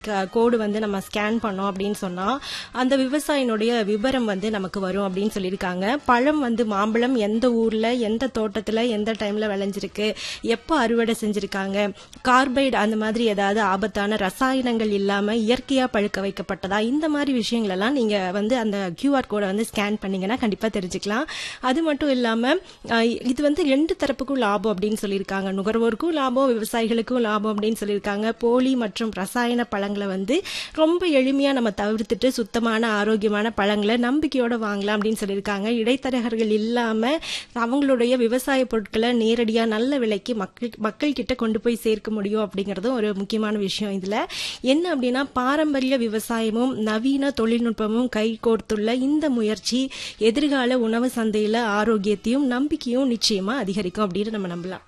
க- கோடு வந்து நம்ம ஸ்கேன் பண்ணோம் அப்படின்னு சொன்னா அந்த விவசாயினுடைய விவரம் வந்து நமக்கு வரும் அப்படின்னு சொல்லியிருக்காங்க பழம் வந்து மாம்பழம் எந்த ஊர்ல எந்த தோட்டத்துல எந்த டைம்ல விளைஞ்சிருக்கு எப்போ அறுவடை செஞ்சிருக்காங்க கார்பைடு அந்த மாதிரி ஏதாவது ஆபத்தான ரசாயனங்கள் இல்லாம இயற்கையா பழுக்க வைக்கப்பட்டதா இந்த மாதிரி விஷயங்கள் எல்லாம் நீங்க வந்து அந்த QR கோடை வந்து ஸ்கேன் பண்ணீங்கன்னா கண்டிப்பா தெரிஞ்சுக்கலாம் அது மட்டும் இல்லாம அஹ், இது வந்து ரெண்டு தரப்புக்கும் லாபம் அப்படின்னு சொல்லியிருக்காங்க நுகர்வோருக்கும் லாபம் விவசாயிகளுக்கும் லாபம் அப்படின்னு சொல்லியிருக்காங்க போலி மற்றும் ரசாயன பழங்களை வந்து ரொம்ப எளிமையா நம்ம தவிர்த்துட்டு சுத்தமான ஆரோக்கியமான பழங்களை நம்பிக்கையோட வாங்கலாம் அப்படின்னு சொல்லியிருக்காங்க இடைத்தரகர்கள் இல்லாம அவங்களுடைய விவசாய பொருட்களை நேரடியா நல்ல விலைக்கு மக்கள் மக்கள் கிட்ட கொண்டு போய் சேர்க்க முடியும் அப்படிங்கறதும் ஒரு முக்கியமான விஷயம் இதுல என்ன அப்படின்னா பாரம்பரிய விவசாயமும் நவீன தொழில்நுட்பமும் கை கோர்த்துள்ள இந்த முயற்சி எதிர்கால உணவு சந்தையில ஆரோக்கியத்தையும் நம்பிக்கையும் நிச்சயமா அதிகரிக்கும் அப்படின்னு நம்ம நம்பலாம்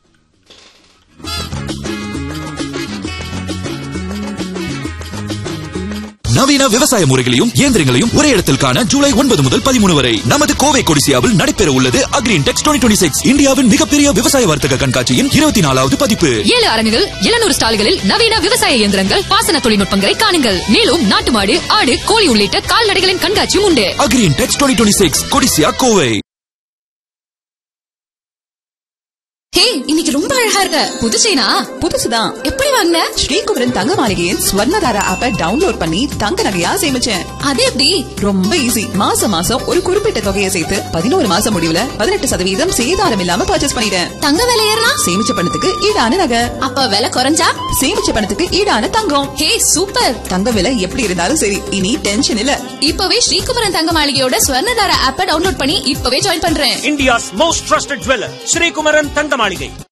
நவீன விவசாய முறைகளையும் இயந்திரங்களையும் ஒரே இடத்தில் காண ஜூலை ஒன்பது முதல் பதிமூணு வரை நமது கோவை கொடிசியாவில் நடைபெற உள்ளது அக்ரீன் டெக்ஸ் டுவெண்ட்டி சிக்ஸ் இந்தியாவின் மிகப்பெரிய விவசாய வர்த்தக கண்காட்சியின் இருபத்தி நாலாவது பதிப்பு ஏழு அரங்குகள் எழுநூறு ஸ்டால்களில் நவீன விவசாய இயந்திரங்கள் பாசன தொழில்நுட்பங்களை காணுங்கள் மேலும் நாட்டு மாடு ஆடு கோழி உள்ளிட்ட கால்நடைகளின் கண்காட்சியும் உண்டு Agri Intex twenty six Codissia Kovai hey இன்னைக்கு ரொம்ப அழகா இருக்க புது செயினா புதுசுதான் எப்படி வாங்கின ஸ்ரீகுமரன் தங்க மாளிகையின் ஸ்வர்ணதாரா ஆப்பை டவுன்லோட் பண்ணி தங்க நகையா சேமிச்சேன் அது எப்படி ரொம்ப ஈஸி மாசம் மாசம் ஒரு குறிப்பிட்ட தொகையை சேர்த்து பதினோரு மாசம் முடிவுல பதினெட்டு சதவீதம் சேதாரம் இல்லாம பர்ச்சேஸ் பண்ணிட்டேன் தங்க விலை ஏறினா சேமிச்ச பணத்துக்கு ஈடான நகை அப்ப விலை குறைஞ்சா சேமிச்ச பணத்துக்கு ஈடான தங்கம் ஹே சூப்பர் தங்க விலை எப்படி இருந்தாலும் சரி இனி டென்ஷன் இல்ல இப்பவே ஸ்ரீகுமரன் தங்க மாளிகையோட ஸ்வர்ணதார ஆப்பை டவுன்லோட் பண்ணி இப்பவே ஜாயின் பண்றேன் India's most trusted jeweler, Sri Kumaran Tanga Maligai.